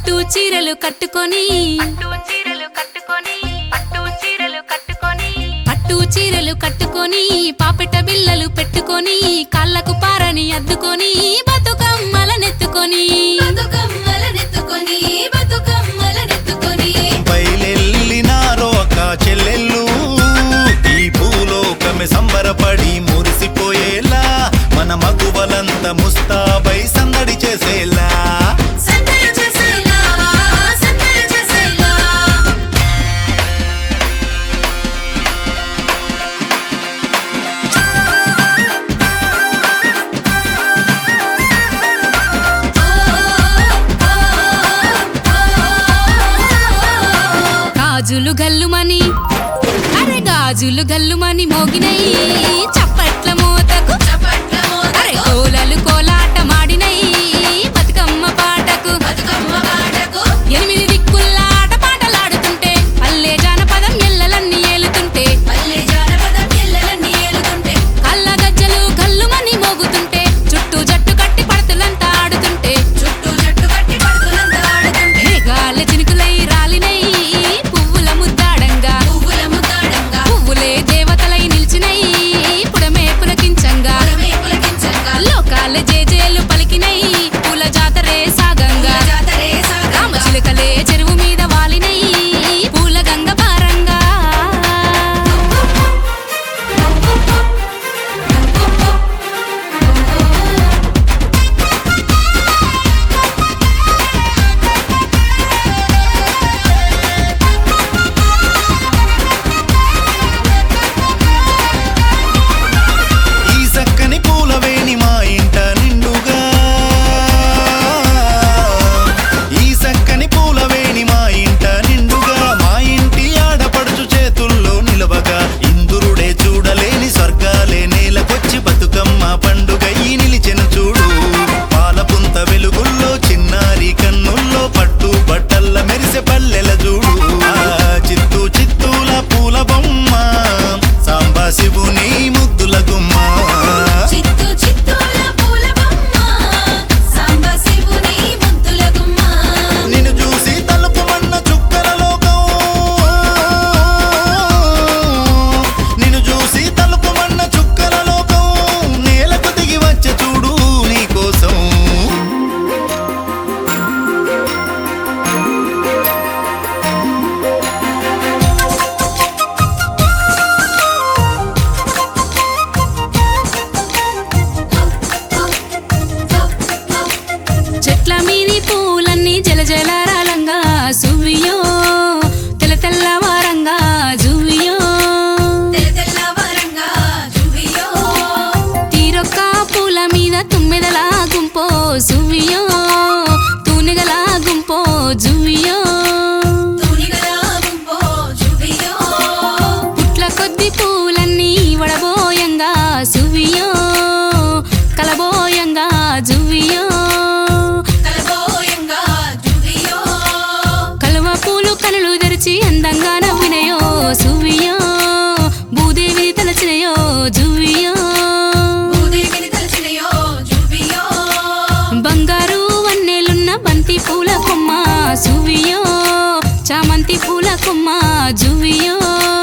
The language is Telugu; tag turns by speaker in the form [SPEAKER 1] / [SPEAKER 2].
[SPEAKER 1] పట్టు చీరలు కట్టుకొని
[SPEAKER 2] పట్టు చీరలు కట్టుకొని పట్టు చీరలు కట్టుకొని
[SPEAKER 1] పట్టు చీరలు కట్టుకొని పాపెట బిల్లలు పెట్టుకొని కాళ్ళకు పారని అద్దుకొని బతుకమ్మలనెత్తుకొని
[SPEAKER 3] బతుకమ్మలనెత్తుకొని బతుకమ్మలనెత్తుకొని
[SPEAKER 4] బయలెల్లినారో అక్క చెల్లెళ్ళు ఈ భూలోకమే సంబరపడి మురిసిపోయేలా మన మగువలంత ముస్తాబై సందడి చేసేలా
[SPEAKER 3] సందడి చేసేలా సందడి చేసేలా
[SPEAKER 1] గాజులు గల్లుమని అరే గాజులు గల్లుమని మోగినై చప్పట్ల మోతకు
[SPEAKER 3] చప్పట్ల
[SPEAKER 1] అరే
[SPEAKER 3] మోతకు
[SPEAKER 1] కోలలు కోలాట మాడినై బతుకమ్మ పాటకు
[SPEAKER 3] బతుకమ్మ పాటకు
[SPEAKER 1] ఎనిమిది దిక్కుల్లా ఆట పాటలాడుతుంటే పల్లె జానపదం ఎల్లలన్నీ ఏలుతుంటే
[SPEAKER 3] పల్లె జానపదం పిల్లలన్నీ ఏలుతుంటే
[SPEAKER 1] కళ్ళ గజ్జలు గల్లుమని మోగుతుంటే చుట్టూ జట్టు కట్టి పడతులంతా ఆడుతుంటే
[SPEAKER 3] చుట్టూ జట్టు కట్టి పడుతులంతా ఆడుతుంటే
[SPEAKER 1] మేఘాల చినుకులై రాలినై పువ్వుల ముద్దాడంగా
[SPEAKER 3] పువ్వుల ముద్దాడంగా
[SPEAKER 1] పువ్వులే దేవతలై నిలిచినై పుడమే పులకించంగా
[SPEAKER 3] పురమే పులకించంగా
[SPEAKER 1] లోకాల జేజేలు పలికినై పూల జాతరే సాగంగా
[SPEAKER 3] జాతరే సాగంగా
[SPEAKER 1] రామచిలుకలే చెరువు మీద వాలినై పూల గంగ భారంగా
[SPEAKER 4] ఈ సక్కని పూలవేణి మా ఇంట నిండుగా ఈ సక్కని పూలవేణి మా ఇంట నిండుగా మా ఇంటి ఆడపడుచు చేతుల్లో నిలవగా ఇందురుడే చూడలేని స్వర్గాలే నేలకొచ్చి బతుకమ్మ పండుగ ఈ నిలిచెను చూడు పాలపుంత వెలుగుల్లో చిన్నారి కన్నుల్లో పట్టు బట్టల్ల మెరిసె పల్లెల చూడు ఆ చిత్తూ చిత్తూల పూల బొమ్మ సాంబా శివుని ముద్దుల గుమ్మ
[SPEAKER 3] చిత్తు చిత్తూల పూల బొమ్మ సాంబ శివుని ముద్దుల గుమ్మ
[SPEAKER 4] నిన్ను చూసి తలుపుమన్న చుక్కల లోకం నిన్ను చూసి తలుపుమన్న చుక్కల లోకం నేలకు దిగి వచ్చే చూడు నీ కోసం
[SPEAKER 1] చెట్ల మీది పూలన్నీ జలజలారాలంగా సువియో తెల్ల తెల్లవారంగా జువియో
[SPEAKER 3] తెల్ల తెల్లవారంగా జువియో
[SPEAKER 1] తీరొక్క పూల మీద తుమ్మెదలా గుంపో జువియో తూనెగల గుంపో జువియో
[SPEAKER 3] తూనిగల గుంపో జువియో
[SPEAKER 1] పుట్ల కొద్ది పూలన్నీ వడబోయంగా సువియో కలబోయంగా జువియో
[SPEAKER 3] కలబోయంగా జువియో
[SPEAKER 1] కలువ పూలు కనులు తెరిచి అందంగా నవ్వినయో సువియో భూదేవి తలచినయో జువియో
[SPEAKER 3] భూదేవిని తలచినయో జువియో
[SPEAKER 1] బంగారు వన్నెలున్న బంతి పూల కొమ్మ సువియో చామంతి పూల కొమ్మ జువియో